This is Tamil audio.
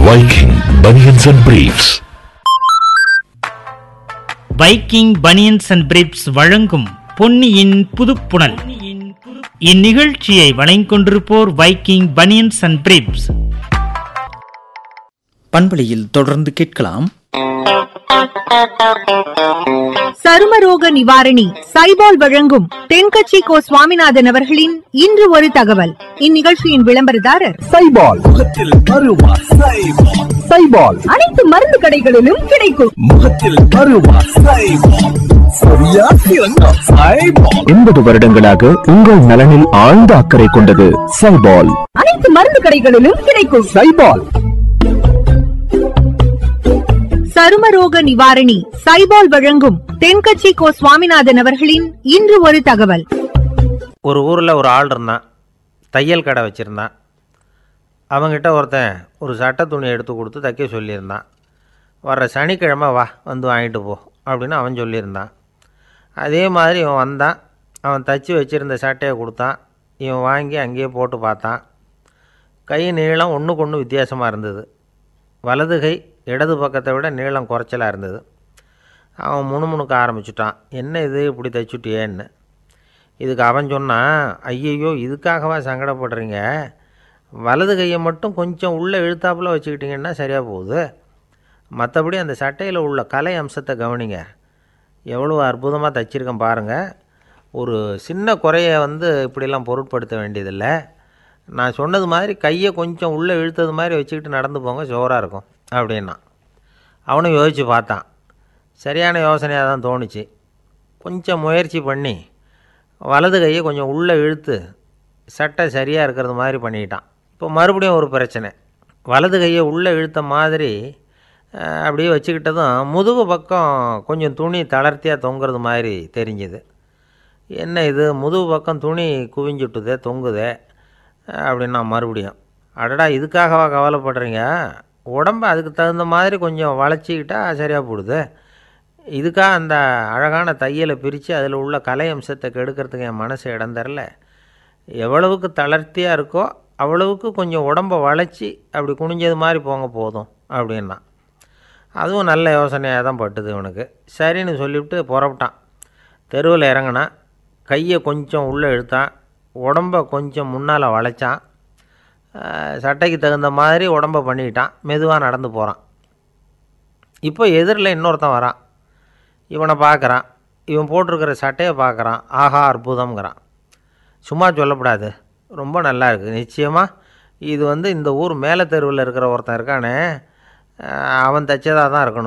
Viking Bunions and Briefs. Viking banians and briefs வழங்கும் பொன்னியின் புதுப்புணல் இந்நிகழ்ச்சியை வழங்கிக்கொண்டிருப்போர் வைக்கிங் பனியன்ஸ் அண்ட் பிரிப்ஸ் பண்பலையில் தொடர்ந்து கேட்கலாம் சருமரோக நிவாரணி சைபால் வழங்கும் தென்கட்சி கோ சுவாமிநாதன் அவர்களின் இன்று ஒரு தகவல் இந்நிகழ்ச்சியின் விளம்பரதாரர் சைபால் முகத்தில் அருவா சைபால் சைபால் அனைத்து மருந்து கடைகளிலும் கிடைக்கும் முகத்தில் அருவா சைபால் சரியா சிறந்த சைபால் எண்பது வருடங்களாக உங்கள் நலனில் ஆழ்ந்த அக்கறை கொண்டது சைபால் அனைத்து மருந்து கடைகளிலும் கிடைக்கும் சைபால் சருமரோக நிவாரணி சைபால் வழங்கும் தென்கட்சி கோ சுவாமிநாதன் அவர்களின் இன்று ஒரு தகவல் ஒரு ஊரில் ஒரு ஆள் இருந்தான் தையல் கடை வச்சுருந்தான் அவங்கிட்ட ஒருத்தன் ஒரு சட்டை துணி எடுத்து கொடுத்து தைக்க சொல்லியிருந்தான் வர்ற சனிக்கிழமை வா வந்து வாங்கிட்டு போ அப்படின்னு அவன் சொல்லியிருந்தான் அதே மாதிரி இவன் வந்தான் அவன் தச்சு வச்சுருந்த சட்டையை கொடுத்தான் இவன் வாங்கி அங்கேயே போட்டு பார்த்தான் கை நீளம் ஒன்றுக்கு ஒன்று வித்தியாசமாக இருந்தது வலது கை இடது பக்கத்தை விட நீளம் குறைச்சலாக இருந்தது அவன் முணுமுணுக்க ஆரம்பிச்சிட்டான் என்ன இது இப்படி தைச்சுட்டியேன்னு இதுக்கு அவன் சொன்னான் ஐயையோ இதுக்காகவா சங்கடப்படுறீங்க வலது கையை மட்டும் கொஞ்சம் உள்ளே இழுத்தாப்புல வச்சுக்கிட்டிங்கன்னா சரியாக போகுது மற்றபடி அந்த சட்டையில் உள்ள கலை அம்சத்தை கவனிங்க எவ்வளோ அற்புதமாக தைச்சிருக்கேன் பாருங்கள் ஒரு சின்ன குறைய வந்து இப்படிலாம் பொருட்படுத்த வேண்டியதில்லை நான் சொன்னது மாதிரி கையை கொஞ்சம் உள்ளே இழுத்தது மாதிரி வச்சுக்கிட்டு நடந்து போங்க ஜோராக இருக்கும் அப்படின்னா அவனும் யோசித்து பார்த்தான் சரியான யோசனையாக தான் தோணுச்சு கொஞ்சம் முயற்சி பண்ணி வலது கையை கொஞ்சம் உள்ளே இழுத்து சட்டை சரியாக இருக்கிறது மாதிரி பண்ணிக்கிட்டான் இப்போ மறுபடியும் ஒரு பிரச்சனை வலது கையை உள்ளே இழுத்த மாதிரி அஹ், அப்படியே வச்சுக்கிட்டதும் முதுகு பக்கம் கொஞ்சம் துணி தளர்த்தியாக தொங்குறது மாதிரி தெரிஞ்சுது என்ன இது முதுகு பக்கம் துணி குவிஞ்சுட்டுதே தொங்குதே அப்படின்னா மறுபடியும் அடடா இதுக்காகவா கவலைப்படுறீங்க உடம்ப அதுக்கு தகுந்த மாதிரி கொஞ்சம் வளைச்சிக்கிட்டா சரியாக போடுது இதுக்காக அந்த அழகான தையலை பிரித்து அதில் உள்ள கலை அம்சத்தை கெடுக்கிறதுக்கு என் மனசு இடம் தரல எவ்வளவுக்கு தளர்த்தியாக இருக்கோ அவ்வளவுக்கு கொஞ்சம் உடம்பை வளைச்சி அப்படி குனிஞ்சது மாதிரி போங்க போதும் அப்படின்னா அதுவும் நல்ல யோசனையாக தான் பட்டுது இவனுக்கு சரின்னு சொல்லிவிட்டு புறப்பட்டான் தெருவில் இறங்கினான் கையை கொஞ்சம் உள்ளே இழுத்தான் உடம்பை கொஞ்சம் முன்னால் வளைச்சான் அஹ், சட்டைக்கு தகுந்த மாதிரி உடம்பை பண்ணிக்கிட்டான் மெதுவாக நடந்து போகிறான் இப்போ எதிரில் இன்னொருத்தன் வரான் இவனை பார்க்குறான் இவன் போட்டிருக்கிற சட்டையை பார்க்குறான் ஆஹா அற்புதம்ங்கிறான் சும்மா சொல்லக்கூடாது ரொம்ப நல்லா இருக்குது நிச்சயமாக இது வந்து இந்த ஊர் மேலே தெருவில் இருக்கிற ஒருத்தன் இருக்கானே அஹ், அவன் தைச்சதாக தான் இருக்கணும்